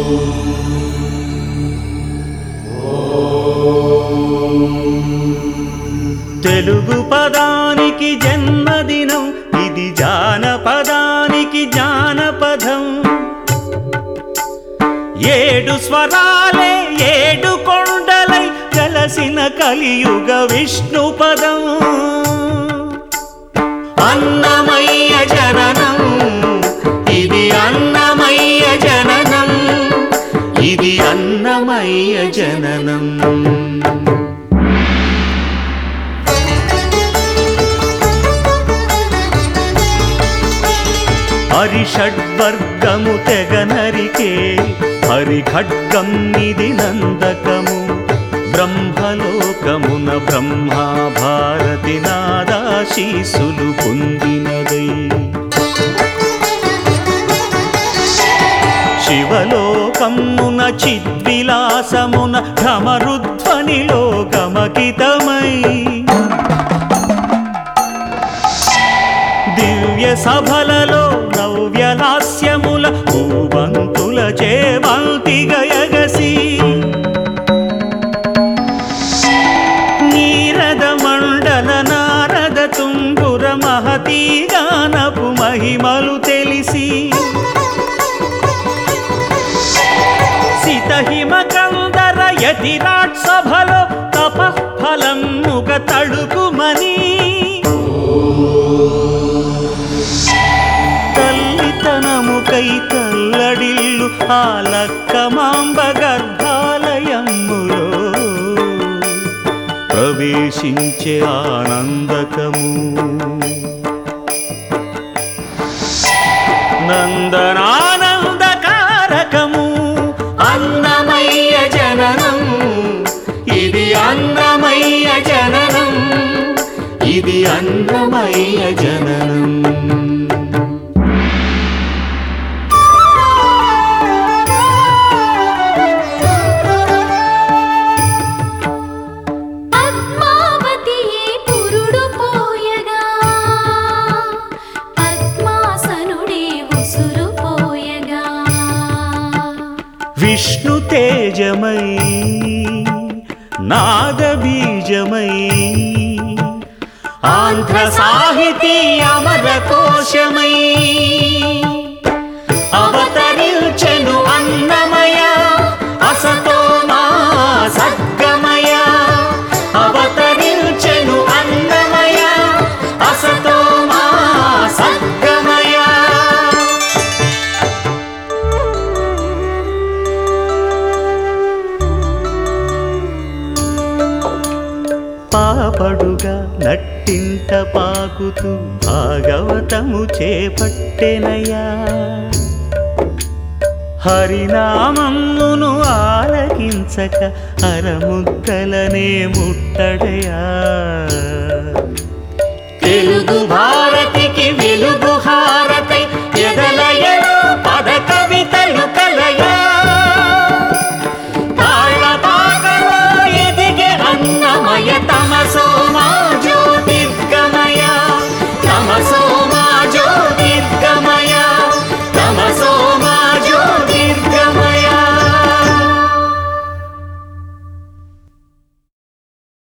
తెలుగు పదానికి జన్మదినం ఇది జానపదానికి జానపదం ఏడు స్వరాలే ఏడు కొండలై కలసిన కలియుగ విష్ణు పదం అన్నమయ్య జననం ఇది అన్నమయ్య జననం ఇది అన్నమయ్య జననం హరిషడ్వర్గము తెగ నరికే హరి ఖడ్గం ఇది నందకము బ్రహ్మలోకమున బ్రహ్మా భారతి నాదాశీసులు పొందినదై శివలోకమున చిద్విలాసమున ఘమరుధ్వనిలో గమకితమై దివ్య సభలలో నవ్యలాస్యముల భూవంతుల చేవంతి గయగసి నీరద మండల నారద తుంగుర మహతీ గానపు మహిమలు తెలిసి సితహిమ కందర యతిరాట్ సభలో తపఫలం ముగ తడుకుమని తల్లితనముకై తల్లడిల్లు ఆ లక్కమాంబ గర్భాలయములో ప్రవేశించే ఆనందకము నందనానందకారకము అన్నమయ్య జననం ఇది అన్నమయ్య జననం ఇది అన్నమయ్య జననం పద్మావతియే పురుడు పోయగా పద్మాసనుడే ఉసురు పోయగా విష్ణు తేజమై నాదబీజమై ఆంధ్ర సాహితీ అమర కోశమై అవతరించెను అన్నమయ అసతో మా సద్గమయ అవతరించెను అన్నమయ అసతో మా సద్గమయ పాపడుగా నట్టింట పాకుతూ భాగవతము చేపట్టెనయా హరినామమును ఆలకించక అరముద్దలనే ముట్టడయా